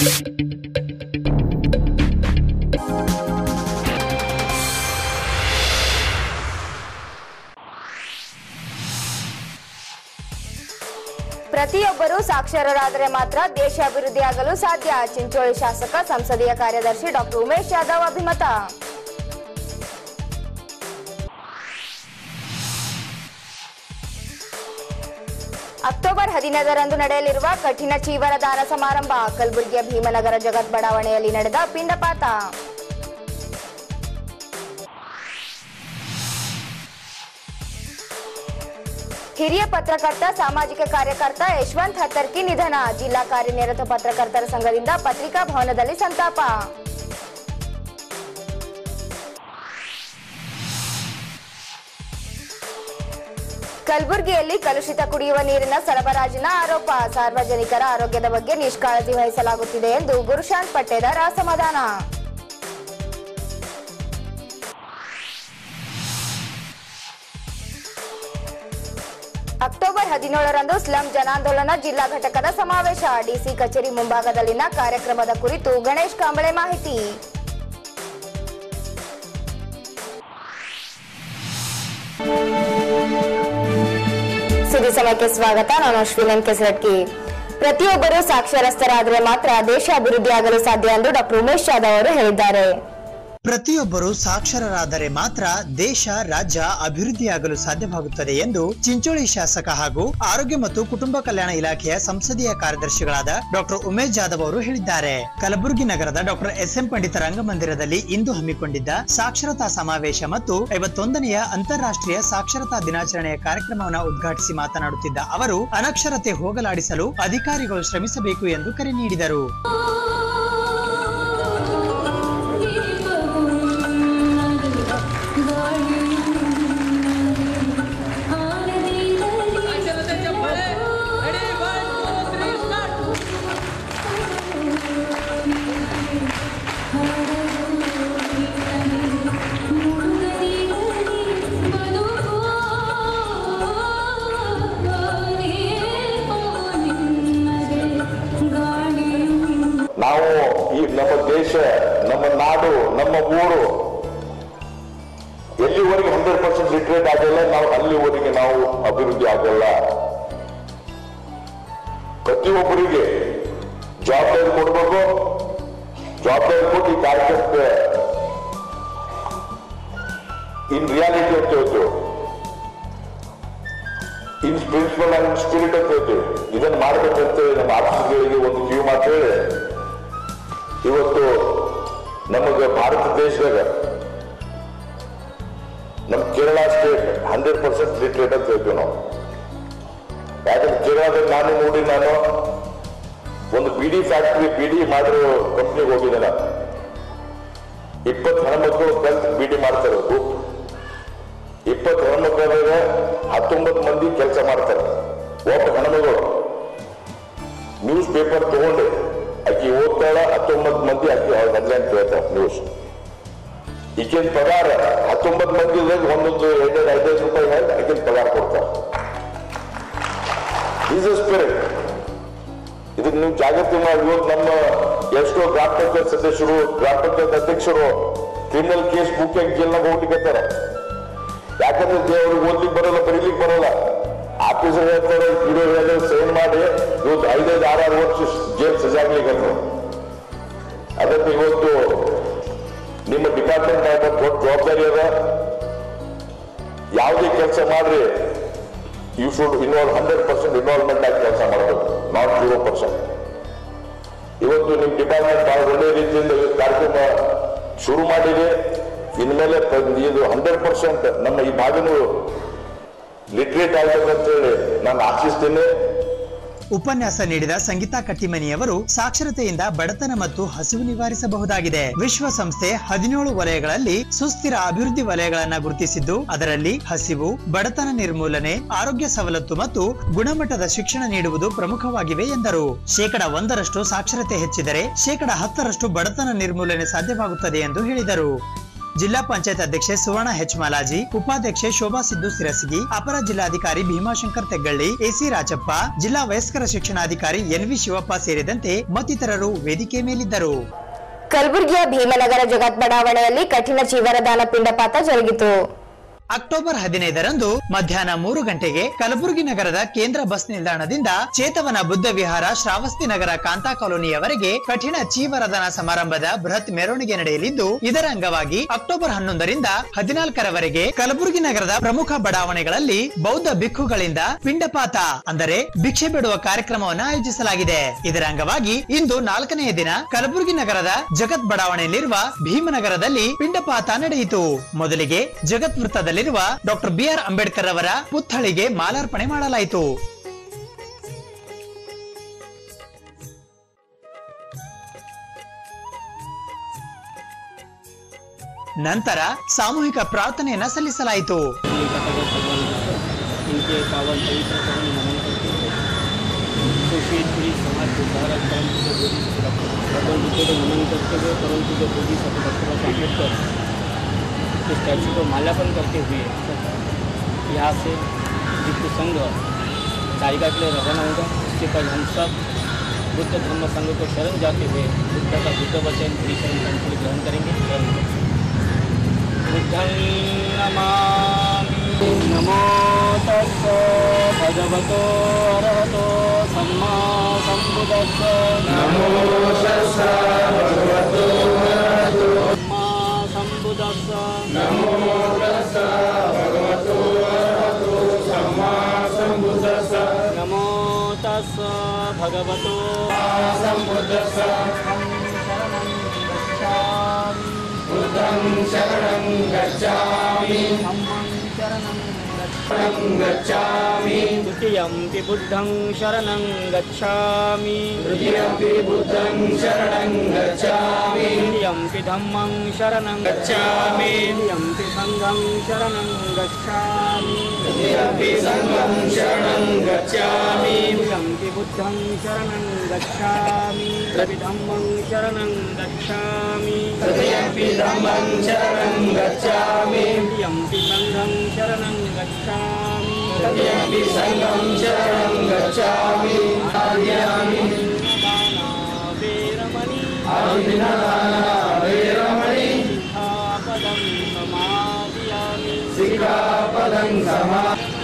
ಪ್ರತಿಯೊಬ್ಬರೂ ಸಾಕ್ಷರರಾದರೆ ಮಾತ್ರ ದೇಶ ಅಭಿವೃದ್ಧಿಯಾಗಲು ಸಾಧ್ಯ ಚಿಂಚೋಳಿ ಶಾಸಕ ಸಂಸದೀಯ ಕಾರ್ಯದರ್ಶಿ ಡಾಕ್ಟರ್ ಉಮೇಶ್ ಯಾದವ್ ಅಭಿಮತ ಅಕ್ಟೋಬರ್ ಹದಿನೈದರಂದು ನಡೆಯಲಿರುವ ಕಠಿಣ ಚೀವರ ದಾನ ಸಮಾರಂಭ ಕಲಬುರಗಿಯ ಭೀಮನಗರ ಜಗತ್ ಬಡಾವಣೆಯಲ್ಲಿ ನಡೆದ ಪಿಂಡಪಾತ ಹಿರಿಯ ಪತ್ರಕರ್ತ ಸಾಮಾಜಿಕ ಕಾರ್ಯಕರ್ತ ಯಶವಂತ್ ಹತ್ತರ್ಕಿ ನಿಧನ ಜಿಲ್ಲಾ ಕಾರ್ಯನಿರತ ಪತ್ರಕರ್ತರ ಸಂಘದಿಂದ ಪತ್ರಿಕಾ ಭವನದಲ್ಲಿ ಸಂತಾಪ ಕಲಬುರಗಿಯಲ್ಲಿ ಕಲುಷಿತ ಕುಡಿಯುವ ನೀರಿನ ಸರಬರಾಜಿನ ಆರೋಪ ಸಾರ್ವಜನಿಕರ ಆರೋಗ್ಯದ ಬಗ್ಗೆ ನಿಷ್ಕಾಳಜಿ ವಹಿಸಲಾಗುತ್ತಿದೆ ಎಂದು ಗುರುಶಾಂತ್ ಪಟ್ಟೇದಾರ್ ಅಸಮಾಧಾನ ಅಕ್ಟೋಬರ್ ಹದಿನೇಳರಂದು ಸ್ಲಂ ಜನಾಂದೋಲನ ಜಿಲ್ಲಾ ಘಟಕದ ಸಮಾವೇಶ ಡಿಸಿ ಕಚೇರಿ ಮುಂಭಾಗದಲ್ಲಿನ ಕಾರ್ಯಕ್ರಮದ ಕುರಿತು ಗಣೇಶ್ ಕಾಂಬಳೆ ಮಾಹಿತಿ ಸುದ್ದಿ ಸಮಯಕ್ಕೆ ಸ್ವಾಗತ ನಾನು ಅಶ್ವಿನನ್ ಕೆಸರಟ್ಟಿ ಪ್ರತಿಯೊಬ್ಬರೂ ಸಾಕ್ಷರಸ್ಥರಾದರೆ ಮಾತ್ರ ದೇಶ ಅಭಿವೃದ್ಧಿಯಾಗಲು ಸಾಧ್ಯ ಎಂದು ಡಾಕ್ಟರ್ ಉಮೇಶ್ ಯಾದವ್ ಅವರು ಹೇಳಿದ್ದಾರೆ ಪ್ರತಿಯೊಬ್ಬರು ಸಾಕ್ಷರರಾದರೆ ಮಾತ್ರ ದೇಶ ರಾಜ್ಯ ಅಭಿವೃದ್ಧಿಯಾಗಲು ಸಾಧ್ಯವಾಗುತ್ತದೆ ಎಂದು ಚಿಂಚೋಳಿ ಶಾಸಕ ಹಾಗೂ ಆರೋಗ್ಯ ಮತ್ತು ಕುಟುಂಬ ಕಲ್ಯಾಣ ಇಲಾಖೆಯ ಸಂಸದೀಯ ಕಾರ್ಯದರ್ಶಿಗಳಾದ ಡಾಕ್ಟರ್ ಉಮೇಶ್ ಜಾಧವ್ ಅವರು ಹೇಳಿದ್ದಾರೆ ಕಲಬುರಗಿ ನಗರದ ಡಾಕ್ಟರ್ ಎಸ್ ಎಂ ಪಂಡಿತ ರಂಗಮಂದಿರದಲ್ಲಿ ಇಂದು ಹಮ್ಮಿಕೊಂಡಿದ್ದ ಸಾಕ್ಷರತಾ ಸಮಾವೇಶ ಮತ್ತು ಐವತ್ತೊಂದನೆಯ ಅಂತಾರಾಷ್ಟ್ರೀಯ ಸಾಕ್ಷರತಾ ದಿನಾಚರಣೆಯ ಕಾರ್ಯಕ್ರಮವನ್ನು ಉದ್ಘಾಟಿಸಿ ಮಾತನಾಡುತ್ತಿದ್ದ ಅವರು ಅನಕ್ಷರತೆ ಹೋಗಲಾಡಿಸಲು ಅಧಿಕಾರಿಗಳು ಶ್ರಮಿಸಬೇಕು ಎಂದು ಕರೆ ನೀಡಿದರು ನಾವು ಈ ನಮ್ಮ ದೇಶ ನಮ್ಮ ನಾಡು ನಮ್ಮ ಊರು ಎಲ್ಲಿವರೆಗೆ ಹಂಡ್ರೆಡ್ ಪರ್ಸೆಂಟ್ ಲಿಟ್ರೇಟ್ ಆಗಲ್ಲ ನಾವು ಅಲ್ಲಿವರೆಗೆ ನಾವು ಅಭಿವೃದ್ಧಿ ಆಗಲ್ಲ ಪ್ರತಿಯೊಬ್ಬರಿಗೆ ಜವಾಬ್ದಾರಿ ಕೊಡ್ಬೇಕು ಜವಾಬ್ದಾರಿ ಕೊಟ್ಟು ಈ ಕಾರ್ಯಕ್ರಮಕ್ಕೆ ಇನ್ ರಿಯಾಲಿಟಿ ಅಂತ ಹೇಳ್ತೇವೆ ಇನ್ ಪ್ರಿನ್ಸಿಪಲ್ ಅಂಡ್ ಸ್ಪಿರಿಟ್ ಅಂತ ಹೇಳ್ತೇವೆ ಇದನ್ನ ಮಾಡ್ಬೇಕಂತೇಳಿ ನಮ್ಮ ಆಫೀಸ್ಗಳಿಗೆ ಒಂದು ಕ್ಯೂ ಮಾತು ಹೇಳಿ ಇವತ್ತು ನಮಗೆ ಭಾರತ ದೇಶದಾಗ ನಮ್ಮ Kerala state hundred percent literate ಅಂತ ಹೇಳ್ತೀವಿ ನಾವು ಯಾಕಂದ್ರೆ ಕೇರಳದಲ್ಲಿ ನಾನು ನೋಡಿ ನಾನು ಒಂದು ಬಿಡಿ ಫ್ಯಾಕ್ಟ್ರಿ ಬಿಡಿ ಮಾಡಿರೋ ಕಂಪ್ನಿಗೆ ಹೋಗಿದ್ದೆ ನಾನು ಇಪ್ಪತ್ತು ಹೆಣ್ಮಕ್ಳು ಕಲ್ತು ಬಿಡಿ ಮಾಡ್ತಾರೆ ಗ್ರೂಪ್ ಇಪ್ಪತ್ತು ಹೆಣ್ಮಕ್ಳಾಗ ಹತ್ತೊಂಬತ್ತು ಮಂದಿ ಕೆಲಸ ಮಾಡ್ತಾರೆ ಒಬ್ಬ ಹೆಣ್ಮಗಳು ನ್ಯೂಸ್ ಪೇಪರ್ ತಗೊಂಡು ಆಕಿ ಓದ್ತಾಳ ಹತ್ತೊಂಬತ್ತು ಮಂದಿ ಆಕಿ ಹೆಡ್ಲೈನ್ ಕೇಳ್ತಾಳ ನ್ಯೂಸ್ ಈಕಿನ ಪಗಾರ ಹತ್ತೊಂಬತ್ತು ಮಂದಿ ಒಂದೊಂದು ಎರಡೆರಡು ಐದೈದು ರೂಪಾಯಿ ಹೇಳಿ ಆಕಿನ ಪಗಾರ ಕೊಡ್ತಾರೆ ಈಸ್ ಸ್ಪಿರಿಟ್ ಇದಕ್ಕೆ ನೀವು ಜಾಗೃತಿ ಮಾಡಿ ಇವತ್ತು ನಮ್ಮ ಎಷ್ಟೋ ಗ್ರಾಮ ಪಂಚಾಯತ್ ಸದಸ್ಯರು ಗ್ರಾಮ ಪಂಚಾಯತ್ ಅಧ್ಯಕ್ಷರು ಕ್ರಿಮಿನಲ್ ಕೇಸ್ ಬುಕ್ ಜೈಲ್ನಾಗ ಹೋಗ್ಲಿಕ್ಕೆ ಯಾಕಂದ್ರೆ ದೇವ್ರಿಗೆ ಓದ್ಲಿಕ್ಕೆ ಬರಲ್ಲ ಬರೀಲಿಕ್ಕೆ ಬರಲ್ಲ ಆಫೀಸರ್ ಹೇಳ್ತಾರೆ ಇರೋ ಹೇಳಿ ಸೈನ್ ಮಾಡಿ ಇವತ್ತು ಐದೈದು ಆರಾರು ವರ್ಷ ಜೈಲ್ ಸಜಾಗ್ಲಿಕ್ಕೆ ಅದಕ್ಕೆ ಇವತ್ತು ನಿಮ್ಮ ಡಿಪಾರ್ಟ್ಮೆಂಟ್ ದೊಡ್ಡ ಜವಾಬ್ದಾರಿ ಅದ ಯಾವುದೇ ಕೆಲಸ ಮಾಡ್ರಿ you should involve hundred percent involvement ಆಗಿ ಕೆಲಸ ಮಾಡಬೇಕು ನಾಟ್ ಜೀರೋ ಪರ್ಸೆಂಟ್ ಇವತ್ತು ನಿಮ್ಮ ಡಿಪಾರ್ಟ್ಮೆಂಟ್ ಬಹಳ ಒಳ್ಳೆ ರೀತಿಯಿಂದ ಇವತ್ತು ಕಾರ್ಯಕ್ರಮ ಶುರು ಮಾಡಿದೆ ಇನ್ಮೇಲೆ ಪ- ಇದು ಹಂಡ್ರೆಡ್ ಪರ್ಸೆಂಟ್ ನಮ್ಮ ಈ ಭಾಗನು ಲಿಟ್ರೇಟ್ ಆಗಬೇಕಂತೇಳಿ ನಾನು ಆಶಿಸ್ತೇನೆ ಉಪನ್ಯಾಸ ನೀಡಿದ ಸಂಗೀತಾ ಕಟ್ಟಿಮನಿಯವರು ಸಾಕ್ಷರತೆಯಿಂದ ಬಡತನ ಮತ್ತು ಹಸಿವು ನಿವಾರಿಸಬಹುದಾಗಿದೆ ವಿಶ್ವಸಂಸ್ಥೆ ಹದಿನೇಳು ವಲಯಗಳಲ್ಲಿ ಸುಸ್ಥಿರ ಅಭಿವೃದ್ಧಿ ವಲಯಗಳನ್ನ ಗುರುತಿಸಿದ್ದು ಅದರಲ್ಲಿ ಹಸಿವು ಬಡತನ ನಿರ್ಮೂಲನೆ ಆರೋಗ್ಯ ಸವಲತ್ತು ಮತ್ತು ಗುಣಮಟ್ಟದ ಶಿಕ್ಷಣ ನೀಡುವುದು ಪ್ರಮುಖವಾಗಿವೆ ಎಂದರು ಶೇಕಡ ಒಂದರಷ್ಟು ಸಾಕ್ಷರತೆ ಹೆಚ್ಚಿದರೆ ಶೇಕಡ ಹತ್ತರಷ್ಟು ಬಡತನ ನಿರ್ಮೂಲನೆ ಸಾಧ್ಯವಾಗುತ್ತದೆ ಎಂದು ಹೇಳಿದರು ಜಿಲ್ಲಾ ಪಂಚಾಯತ್ ಅಧ್ಯಕ್ಷೆ ಸುವರ್ಣ ಹೆಚ್ ಮಾಲಾಜಿ ಉಪಾಧ್ಯಕ್ಷೆ ಶೋಭಾ ಸಿದ್ದು ಸಿರಸಗಿ ಅಪರ ಜಿಲ್ಲಾಧಿಕಾರಿ ಭೀಮಾಶಂಕರ್ ತೆಗ್ಗಳ್ಳಿ ಎಸಿ ರಾಜಪ್ಪ ಜಿಲ್ಲಾ ವಯಸ್ಕರ ಶಿಕ್ಷಣಾಧಿಕಾರಿ ಎನ್ ವಿ ಶಿವಪ್ಪ ಸೇರಿದಂತೆ ಮತ್ತಿತರರು ವೇದಿಕೆ ಮೇಲಿದ್ದರು ಕಲಬುರಗಿಯ ಭೀಮನಗರ ಜಗತ್ ಬಡಾವಣೆಯಲ್ಲಿ ಕಠಿಣ ಚೀವರದಾನ ಪಿಂಡಪಾತ ಜರುಗಿತು ಅಕ್ಟೋಬರ್ ಹದಿನೈದರಂದು ಮಧ್ಯಾಹ್ನ ಮೂರು ಗಂಟೆಗೆ ಕಲಬುರಗಿ ನಗರದ ಕೇಂದ್ರ ಬಸ್ ನಿಲ್ದಾಣದಿಂದ ಚೇತವನ ಬುದ್ಧ ವಿಹಾರ ಶ್ರಾವಸ್ತಿ ನಗರ ಕಾಂತಾ ಕಾಲೋನಿಯವರೆಗೆ ಕಠಿಣ ಚೀವರದಾನ ಸಮಾರಂಭದ ಬೃಹತ್ ಮೆರವಣಿಗೆ ನಡೆಯಲಿದ್ದು ಇದರ ಅಂಗವಾಗಿ ಅಕ್ಟೋಬರ್ ಹನ್ನೊಂದರಿಂದ ಹದಿನಾಲ್ಕರವರೆಗೆ ಕಲಬುರಗಿ ನಗರದ ಪ್ರಮುಖ ಬಡಾವಣೆಗಳಲ್ಲಿ ಬೌದ್ಧ ಭಿಕ್ಕುಗಳಿಂದ ಪಿಂಡಪಾತ ಅಂದರೆ ಭಿಕ್ಷೆ ಬಿಡುವ ಕಾರ್ಯಕ್ರಮವನ್ನು ಆಯೋಜಿಸಲಾಗಿದೆ ಇದರ ಅಂಗವಾಗಿ ಇಂದು ನಾಲ್ಕನೆಯ ದಿನ ಕಲಬುರಗಿ ನಗರದ ಜಗತ್ ಬಡಾವಣೆಯಲ್ಲಿರುವ ಭೀಮನಗರದಲ್ಲಿ ಪಿಂಡಪಾತ ನಡೆಯಿತು ಮೊದಲಿಗೆ ಜಗತ್ ವೃತ್ತದಲ್ಲಿರುವ ಡಾಕ್ಟರ್ ಬಿ ಆರ್ ಅಂಬೇಡ್ಕರ್ ಅವರ ಪುತ್ಥಳಿಗೆ ಮಾಲಾರ್ಪಣೆ ಮಾಡಲಾಯಿತು ನಂತರ ಸಾಮೂಹಿಕ ಪ್ರಾರ್ಥನೆಯನ್ನ ಸಲ್ಲಿಸಲಾಯಿತು ये कथागत भगवान बुद्ध इनके पावन पवित्र चरण नमन करते हुए सुशील पूरी समाज को भारत परम पूज्य बोधि भगवान बुद्ध को नमन करते हुए परम पूज्य बोधि सत्य डॉक्टर बाबा अम्बेडकर के स्टैचू को माल्यार्पण करते हुए यहाँ से विश्व संघ तालिका के लिए रवाना होगा उसके बाद हम सब बुद्ध धर्म संघ को शरण जाते हुए बुद्ध का बुद्ध वचन पूरी शरण कंठ ग्रहण करेंगे शरण बुद्धं नमामि नमो तस्स भगवतो अरहतो सम्मा सम्बुद्धस्स नमो तस्स भगवतो अरहतो सम्मा सम्बुद्धस्स नमो तस्स भगवतो अरहतो सम्मा सम्बुद्धस्स नमो तस्स भगवतो सम्बुद्धस्स शरणं गच्छामि बुद्धं शरणं गच्छामि द्वितीयम्पि बुद्धं शरणं गच्छामि तृतीयम्पि बुद्धं शरणं गच्छामि तृतीयम्पि धम्मं शरणं गच्छामि तृतीयम्पि सङ्घं शरणं गच्छामि तृतीयम्पि सङ्घं शरणं गच्छामि तृतीयम्पि बुद्धं शरणं गच्छामि तृतीयम्पि धम्मं शरणं गच्छामि तृतीयम्पि धम्मं शरणं गच्छामि तृतीयम्पि सङ्घं शरणं गच्छामि तृतीयम्पि सङ्घं शरणं गच्छामि आद्यामि वेरमणि वेरमणि सिक्खापदं समादयामि सिक्खापदं समा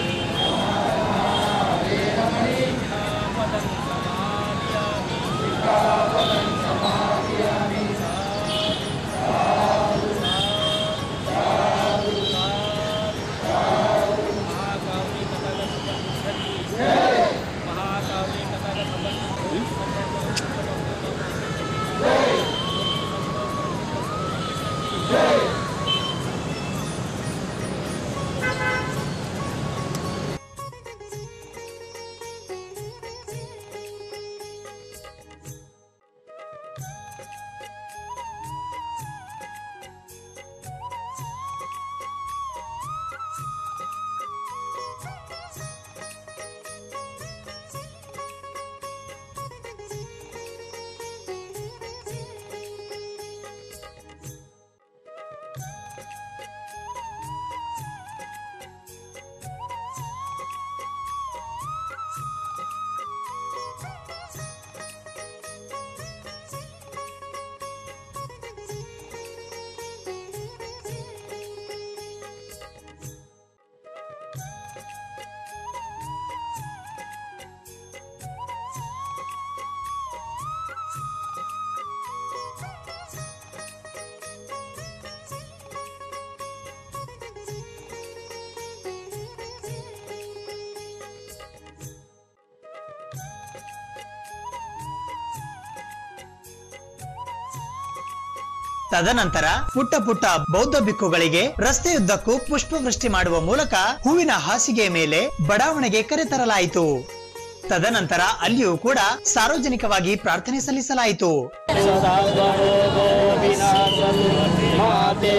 ತದನಂತರ ಪುಟ್ಟ ಪುಟ್ಟ ಬೌದ್ಧ ಭಿಕ್ಕುಗಳಿಗೆ ರಸ್ತೆಯುದ್ದಕ್ಕೂ ಪುಷ್ಪವೃಷ್ಟಿ ಮಾಡುವ ಮೂಲಕ ಹೂವಿನ ಹಾಸಿಗೆಯ ಮೇಲೆ ಬಡಾವಣೆಗೆ ಕರೆತರಲಾಯಿತು ತದನಂತರ ಅಲ್ಲಿಯೂ ಕೂಡ ಸಾರ್ವಜನಿಕವಾಗಿ ಪ್ರಾರ್ಥನೆ ಸಲ್ಲಿಸಲಾಯಿತು सदा स्वरोगो विनाशतु माते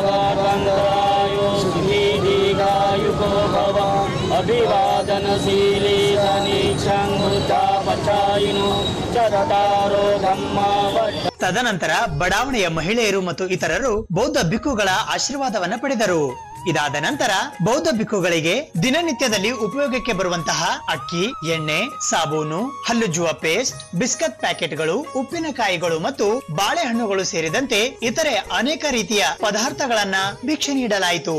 भवन्तरायो दीर्घायुको भव अभिवादनशीली सनीक्षं बुद्धा पचाय ವಾಯಿನೋ ಚರತಾರೋ ಧಮ್ಮ ವಡ್ಡ ತದನಂತರ ಬಡಾವಣೆಯ ಮಹಿಳೆಯರು ಮತ್ತು ಇತರರು ಬೌದ್ಧ ಭಿಕ್ಕುಗಳ ಆಶೀರ್ವಾದವನ್ನ ಪಡೆದರು ಇದಾದ ನಂತರ ಬೌದ್ಧ ಭಿಕ್ಕುಗಳಿಗೆ ದಿನನಿತ್ಯದಲ್ಲಿ ಉಪಯೋಗಕ್ಕೆ ಬರುವಂತಹ ಅಕ್ಕಿ ಎಣ್ಣೆ ಸಾಬೂನು ಹಲ್ಲುಜ್ಜುವ ಪೇಸ್ಟ್ ಬಿಸ್ಕತ್ ಪ್ಯಾಕೆಟ್ಗಳು ಉಪ್ಪಿನಕಾಯಿಗಳು ಮತ್ತು ಬಾಳೆಹಣ್ಣುಗಳು ಸೇರಿದಂತೆ ಇತರೆ ಅನೇಕ ರೀತಿಯ ಪದಾರ್ಥಗಳನ್ನ ಭಿಕ್ಷೆ ನೀಡಲಾಯಿತು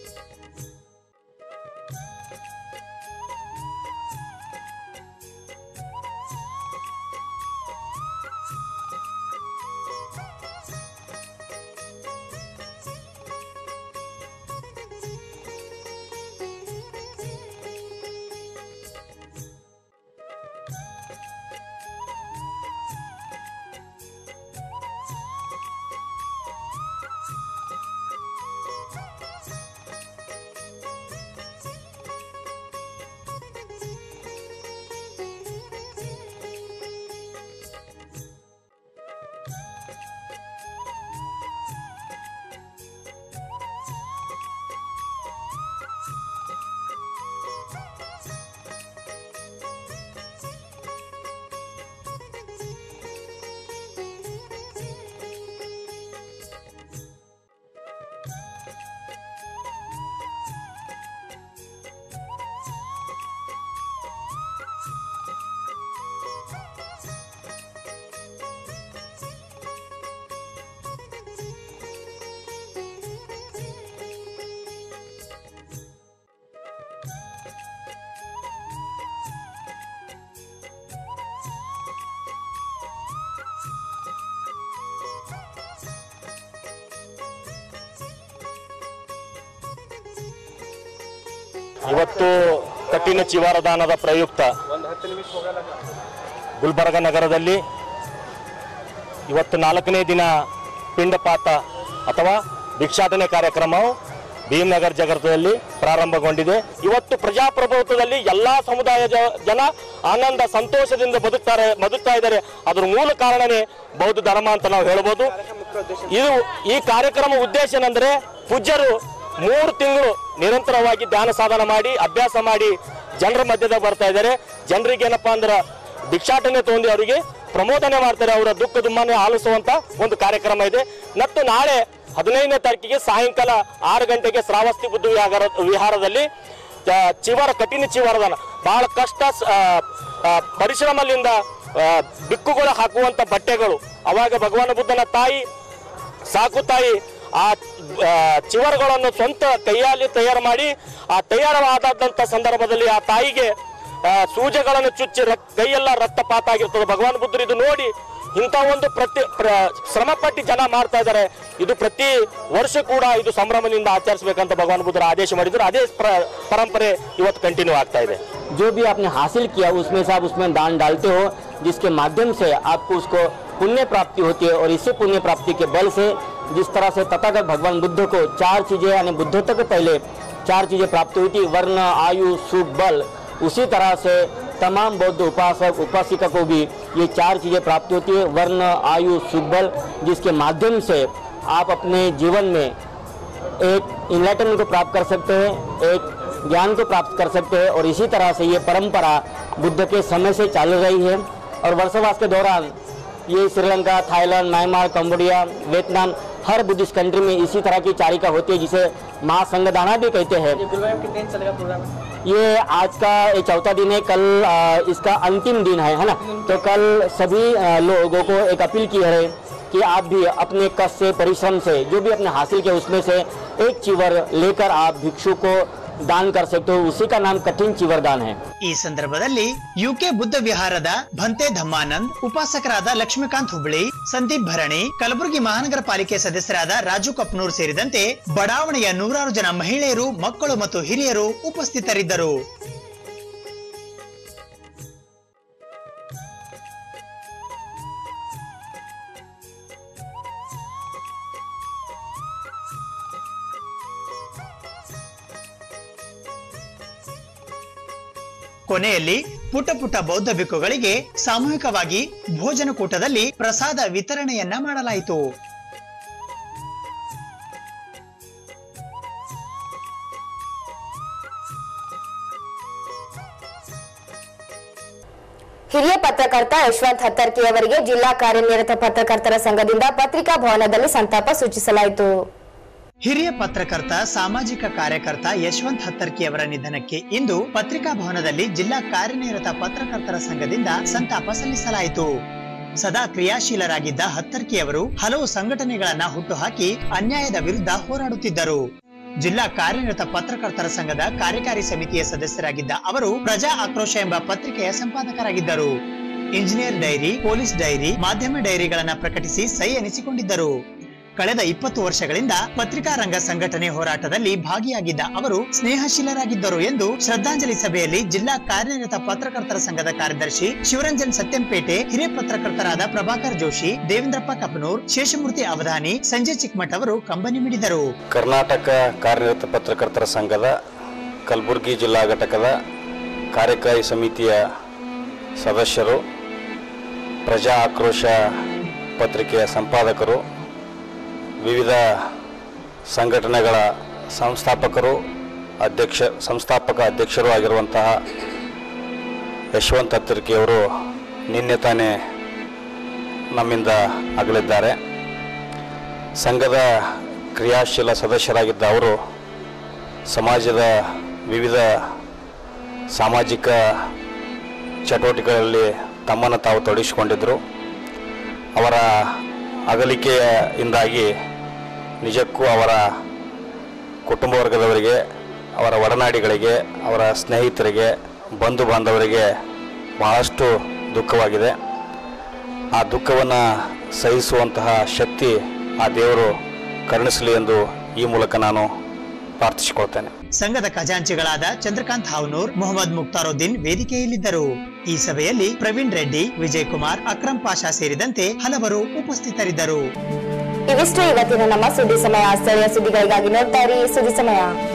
ಇವತ್ತು ಕಠಿಣ ಚಿವಾರದಾನದ ಪ್ರಯುಕ್ತ ಗುಲ್ಬರ್ಗ ನಗರದಲ್ಲಿ ಇವತ್ತು ನಾಲ್ಕನೇ ದಿನ ಪಿಂಡಪಾತ ಅಥವಾ ಭಿಕ್ಷಾಟನೆ ಕಾರ್ಯಕ್ರಮವು ಭೀಮನಗರ ಜಗತ್ತದಲ್ಲಿ ಪ್ರಾರಂಭಗೊಂಡಿದೆ ಇವತ್ತು ಪ್ರಜಾಪ್ರಭುತ್ವದಲ್ಲಿ ಎಲ್ಲಾ ಸಮುದಾಯ ಜ- ಜನ ಆನಂದ ಸಂತೋಷದಿಂದ ಬದುಕ್ತಾರೆ ಬದುಕ್ತಾ ಇದ್ದಾರೆ ಅದ್ರ ಮೂಲ ಕಾರಣನೇ ಬೌದ್ಧ ಧರ್ಮ ಅಂತ ನಾವು ಹೇಳ್ಬೋದು ಇದು ಈ ಕಾರ್ಯಕ್ರಮ ಉದ್ದೇಶ ಏನಂದ್ರೆ ಪೂಜ್ಯರು ಮೂರು ತಿಂಗಳು ನಿರಂತರವಾಗಿ ಧ್ಯಾನ ಸಾಧನ ಮಾಡಿ ಅಭ್ಯಾಸ ಮಾಡಿ ಜನರ ಮಧ್ಯದಾಗ ಬರ್ತಾ ಇದ್ದಾರೆ ಜನರಿಗೆ ಏನಪ್ಪಾ ಅಂದ್ರೆ ಭಿಕ್ಷಾಟನೆ ತಗೊಂಡು ಅವರಿಗೆ ಪ್ರಮೋದನೆ ಮಾಡ್ತಾರೆ ಅವರ ದುಃಖ ದುಮ್ಮನೆ ಆಲಿಸುವಂತ ಒಂದು ಕಾರ್ಯಕ್ರಮ ಇದೆ ಮತ್ತು ನಾಳೆ ಹದಿನೈದನೇ ತಾರೀಕಿಗೆ ಸಾಯಂಕಾಲ ಆರು ಗಂಟೆಗೆ ಶ್ರಾವಸ್ತಿ ಬುದ್ಧ ವಿಹಾರ ವಿಹಾರದಲ್ಲಿ ಆ, ಚಿವರ ಕಠಿಣ ಚಿವರದಾನ ಬಹಳ ಕಷ್ಟ ಸ- ಆ, ಆ, ಪರಿಶ್ರಮದಿಂದ ಆ, ಬಿಕ್ಕುಗಳು ಹಾಕುವಂತ ಬಟ್ಟೆಗಳು ಅವಾಗ ಭಗವಾನ್ ಬುದ್ಧನ ತಾಯಿ ಸಾಕು ತಾಯಿ ಆ ಆ, ಚಿವರುಗಳನ್ನು ಸ್ವಂತ ಕೈಯಲ್ಲಿ ತಯಾರು ಮಾಡಿ ಆ ತಯಾರಾದಂಥ ಸಂದರ್ಭದಲ್ಲಿ ಆ ತಾಯಿಗೆ ಆ, ಸೂಜೆಗಳನ್ನು ಚುಚ್ಚಿ ರಕ್ ಕೈಯೆಲ್ಲ ರಕ್ತಪಾತ ಆಗಿರ್ತದೆ ಭಗವಾನ್ ಬುದ್ಧರು ಇದು ನೋಡಿ ಇಂಥ ಒಂದು ಪ್ರತಿ ಪ್ರ- ಶ್ರಮಪಟ್ಟು ಜನ ಮಾಡ್ತಾ ಇದ್ದಾರೆ ಇದು ಪ್ರತಿ ವರ್ಷ ಕೂಡ ಇದು ಸಂಭ್ರಮದಿಂದ ಆಚರಿಸಬೇಕಂತ ಭಗವಾನ್ ಬುದ್ಧರು ಆದೇಶ ಮಾಡಿದ್ರು ಅದೇ ಪ್ರ- ಪರಂಪರೆ ಇವತ್ತು ಕಂಟಿನ್ಯೂ ಆಗ್ತಾ ಇದೆ जो भी आपने हासिल किया उसमें से आप उसमें दान डालते हो जिसके माध्यम से आपको उसको पुण्य प्राप्ति होती है और इसी पुण्य प्राप्ति के बल से जिस तरह से तथागत भगवान बुद्ध को चार चीजें यानी बुद्धत्व के पहले चार चीजें प्राप्त हुई थी वर्ण आयु सुख बल उसी तरह से तमाम बौद्ध उपासक उपासिका को भी ये चार चीजें प्राप्त होती है वर्ण आयु सुख बल जिसके माध्यम से आप अपने जीवन में एक इनलाइटनमेंट को प्राप्त कर सकते हैं एक ज्ञान को प्राप्त कर सकते हैं और इसी तरह से ये परंपरा बुद्ध के समय से चल रही है और वर्षवास के दौरान ये Sri Lanka Thailand Myanmar Cambodia Vietnam हर बुद्धिस्ट कंट्री में इसी तरह की चारिका होती है जिसे महासंगदाना भी कहते हैं ये आज का ये चौथा दिन है कल आ, इसका अंतिम दिन है है ना तो कल सभी आ, लोगों को एक अपील की है कि आप भी अपने कष्ट से परिश्रम से जो भी अपने हासिल किया उसमें से एक चिवर लेकर आप भिक्षु को दान कर सकते हो उसी का नाम कठिन चिवर दान है ಈ ಸಂದರ್ಭದಲ್ಲಿ ಯುಕೆ ಬುದ್ಧ ವಿಹಾರದ ಭಂತೆ ಧಮ್ಮಾನಂದ್ ಉಪಾಸಕರಾದ ಲಕ್ಷ್ಮೀಕಾಂತ್ ಹುಬ್ಳಿ ಸಂದೀಪ್ ಭರಣಿ ಕಲಬುರಗಿ ಮಹಾನಗರ ಪಾಲಿಕೆ ಸದಸ್ಯರಾದ ರಾಜು ಕಪ್ನೂರ್ ಸೇರಿದಂತೆ ಬಡಾವಣೆಯ ನೂರಾರು ಜನ ಮಹಿಳೆಯರು ಮಕ್ಕಳು ಮತ್ತು ಹಿರಿಯರು ಉಪಸ್ಥಿತರಿದ್ದರು ಕೊನೆಯಲ್ಲಿ ಪುಟ್ಟ ಪುಟ್ಟ ಬೌದ್ಧ ಭಿಕ್ಕುಗಳಿಗೆ ಸಾಮೂಹಿಕವಾಗಿ ಭೋಜನ ಕೂಟದಲ್ಲಿ ಪ್ರಸಾದ ವಿತರಣೆಯನ್ನ ಮಾಡಲಾಯಿತು ಹಿರಿಯ ಪತ್ರಕರ್ತ ಯಶವಂತ್ ಹತ್ತರ್ಕಿ ಅವರಿಗೆ ಜಿಲ್ಲಾ ಕಾರ್ಯನಿರತ ಪತ್ರಕರ್ತರ ಸಂಘದಿಂದ ಪತ್ರಿಕಾ ಭವನದಲ್ಲಿ ಸಂತಾಪ ಸೂಚಿಸಲಾಯಿತು ಹಿರಿಯ ಪತ್ರಕರ್ತ ಸಾಮಾಜಿಕ ಕಾರ್ಯಕರ್ತ ಯಶವಂತ್ ಹತ್ತರ್ಕಿ ಅವರ ನಿಧನಕ್ಕೆ ಇಂದು ಪತ್ರಿಕಾ ಭವನದಲ್ಲಿ ಜಿಲ್ಲಾ ಕಾರ್ಯನಿರತ ಪತ್ರಕರ್ತರ ಸಂಘದಿಂದ ಸಂತಾಪ ಸಲ್ಲಿಸಲಾಯಿತು ಸದಾ ಕ್ರಿಯಾಶೀಲರಾಗಿದ್ದ ಹತ್ತರ್ಕಿ ಅವರು ಹಲವು ಸಂಘಟನೆಗಳನ್ನ ಹುಟ್ಟುಹಾಕಿ ಅನ್ಯಾಯದ ವಿರುದ್ಧ ಹೋರಾಡುತ್ತಿದ್ದರು ಜಿಲ್ಲಾ ಕಾರ್ಯನಿರತ ಪತ್ರಕರ್ತರ ಸಂಘದ ಕಾರ್ಯಕಾರಿ ಸಮಿತಿಯ ಸದಸ್ಯರಾಗಿದ್ದ ಅವರು ಪ್ರಜಾ ಆಕ್ರೋಶ ಎಂಬ ಪತ್ರಿಕೆಯ ಸಂಪಾದಕರಾಗಿದ್ದರು ಇಂಜಿನಿಯರ್ ಡೈರಿ ಪೊಲೀಸ್ ಡೈರಿ ಮಾಧ್ಯಮ ಡೈರಿಗಳನ್ನ ಪ್ರಕಟಿಸಿ ಸೈ ಎನಿಸಿಕೊಂಡಿದ್ದರು ಕಳೆದ ಇಪ್ಪತ್ತು ವರ್ಷಗಳಿಂದ ಪತ್ರಿಕಾ ರಂಗ ಸಂಘಟನೆ ಹೋರಾಟದಲ್ಲಿ ಭಾಗಿಯಾಗಿದ್ದ ಅವರು ಸ್ನೇಹಶೀಲರಾಗಿದ್ದರು ಎಂದು ಶ್ರದ್ಧಾಂಜಲಿ ಸಭೆಯಲ್ಲಿ ಜಿಲ್ಲಾ ಕಾರ್ಯನಿರತ ಪತ್ರಕರ್ತರ ಸಂಘದ ಕಾರ್ಯದರ್ಶಿ ಶಿವರಂಜನ್ ಸತ್ಯಂಪೇಟೆ ಹಿರಿಯ ಪತ್ರಕರ್ತರಾದ ಪ್ರಭಾಕರ್ ಜೋಶಿ ದೇವೇಂದ್ರಪ್ಪ ಕಪನೂರ್ ಶೇಷಮೂರ್ತಿ ಅವಧಾನಿ ಸಂಜಯ್ ಚಿಕ್ಮಠ್ ಅವರು ಕಂಬನಿ ಮಿಡಿದರು ಕರ್ನಾಟಕ ಕಾರ್ಯನಿರತ ಪತ್ರಕರ್ತರ ಸಂಘದ ಕಲಬುರಗಿ ಜಿಲ್ಲಾ ಘಟಕದ ಕಾರ್ಯಕಾರಿ ಸಮಿತಿಯ ಸದಸ್ಯರು ಪ್ರಜಾ ಆಕ್ರೋಶ ಪತ್ರಿಕೆಯ ಸಂಪಾದಕರು ವಿವಿಧ ಸಂಘಟನೆಗಳ ಸಂಸ್ಥಾಪಕರು ಅಧ್ಯಕ್ಷ ಸಂಸ್ಥಾಪಕ ಅಧ್ಯಕ್ಷರು ಆಗಿರುವಂತಹ ಯಶವಂತ್ ಹತ್ತಿರ್ಕಿಯವರು ನಿನ್ನೆ ತಾನೇ ನಮ್ಮಿಂದ ಅಗಲಿದ್ದಾರೆ ಸಂಘದ ಕ್ರಿಯಾಶೀಲ ಸದಸ್ಯರಾಗಿದ್ದ ಅವರು ಸಮಾಜದ ವಿವಿಧ ಸಾಮಾಜಿಕ ಚಟುವಟಿಕೆಗಳಲ್ಲಿ ತಮ್ಮನ್ನು ತಾವು ತೊಡಗಿಸಿಕೊಂಡಿದ್ದರು ಅವರ ಅಗಲಿಕೆಯಿಂದಾಗಿ ನಿಜಕ್ಕೂ ಅವರ ಕುಟುಂಬ ವರ್ಗದವರಿಗೆ ಅವರ ಒಡನಾಡಿಗಳಿಗೆ ಅವರ ಸ್ನೇಹಿತರಿಗೆ ಬಂಧು ಬಾಂಧವರಿಗೆ ಬಹಳಷ್ಟು ದುಃಖವಾಗಿದೆ ಆ ದುಃಖವನ್ನು ಸಹಿಸುವಂತಹ ಶಕ್ತಿ ಆ ದೇವರು ಕರುಣಿಸಲಿ ಎಂದು ಈ ಮೂಲಕ ನಾನು ಪ್ರಾರ್ಥಿಸಿಕೊಳ್ತೇನೆ ಸಂಘದ ಖಜಾಂಚಿಗಳಾದ ಚಂದ್ರಕಾಂತ್ ಹಾವ್ನೂರ್ ಮೊಹಮ್ಮದ್ ಮುಕ್ತಾರುದ್ದೀನ್ ವೇದಿಕೆಯಲ್ಲಿದ್ದರು ಈ ಸಭೆಯಲ್ಲಿ ಪ್ರವೀಣ್ ರೆಡ್ಡಿ ವಿಜಯ್ ಕುಮಾರ್ ಅಕ್ರಮ್ ಪಾಷಾ ಸೇರಿದಂತೆ ಹಲವರು ಉಪಸ್ಥಿತರಿದ್ದರು ಇವಿಷ್ಟು ಇವತ್ತಿನ ನಮ್ಮ ಸುದ್ದಿ ಸಮಯ ಸ್ಥಳೀಯ ಸುದ್ದಿಗಳಿಗಾಗಿ ನೋಡ್ತಾ ಇರಿ ಸುದ್ದಿ ಸಮಯ